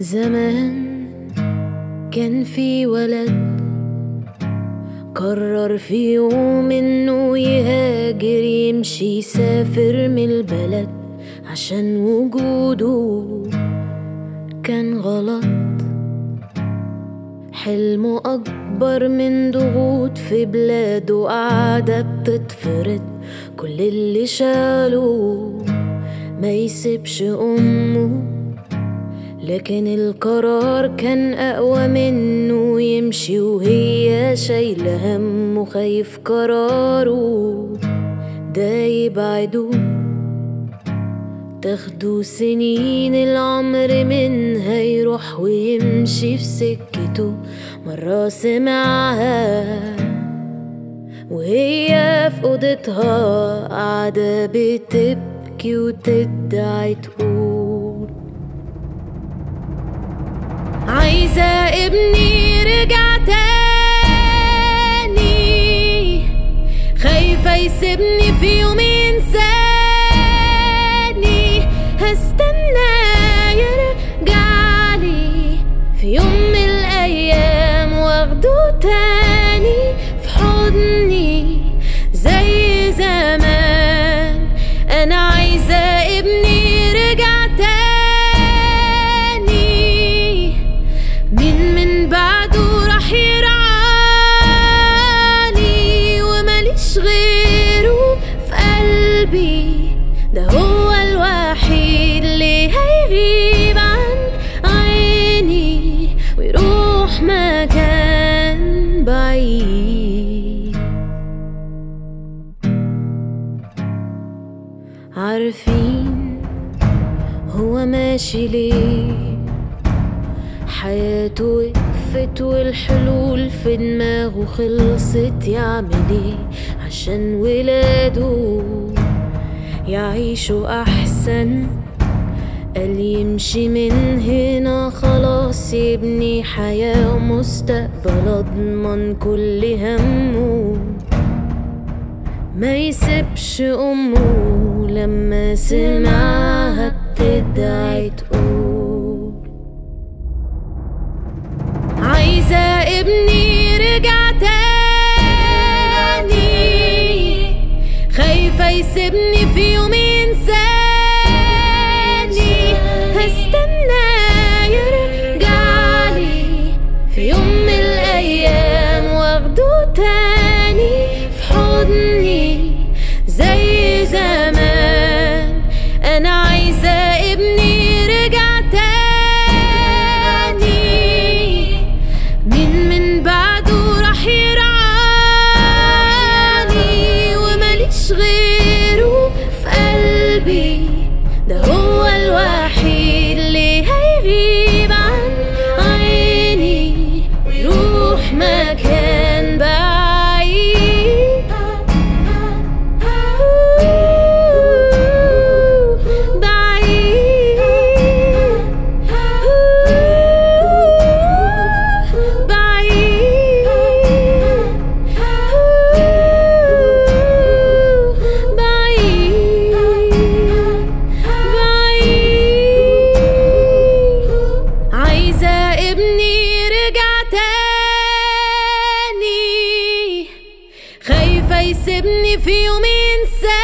زمان كان في ولد قرر في يوم انه يهاجر يمشي يسافر من البلد عشان وجوده كان غلط حلمه أكبر من ضغوط في بلاده قاعدة بتتفرد كل اللي شاله ما يسيبش أمه لكن القرار كان أقوى منه يمشي وهي شايلة همه خايف قراره ده يبعده تاخدوا سنين العمر منها يروح ويمشي في سكته مرة سمعها وهي في أوضتها قاعدة بتبكي وتدعي تقول عايزة ابني رجع تاني خايفة يسيبني في يوم ينساني هستنى يرجعلي في يوم من الأيام واخده تاني في حضني زي زمان أنا عايزة ابني رجع تاني مين من بعده راح يرعاني وماليش غيره في قلبي ده هو الوحيد اللي هيغيب عن عيني ويروح مكان بعيد عارفين هو ماشي ليه حياته وقفت والحلول في دماغه خلصت يعمل ايه عشان ولاده يعيشوا احسن قال يمشي من هنا خلاص يبني حياة ومستقبل اضمن كل همه ما يسيبش امه لما سمعها بتدعي تقول عايزة ابني رجع تاني خايفة يسيبني في يوم ينساني هستنى يرجعلي في يوم من الأيام واخده تاني في حضني زي زمان أنا عايزة ابني رجع تاني مين من بعده راح يرعاني وماليش غيره في قلبي ده هو الوحيد اللي هيغيب عن عيني ويروح مكان بعيد عايزة ابني رجع تاني خايفة يسيبني في يوم ينساني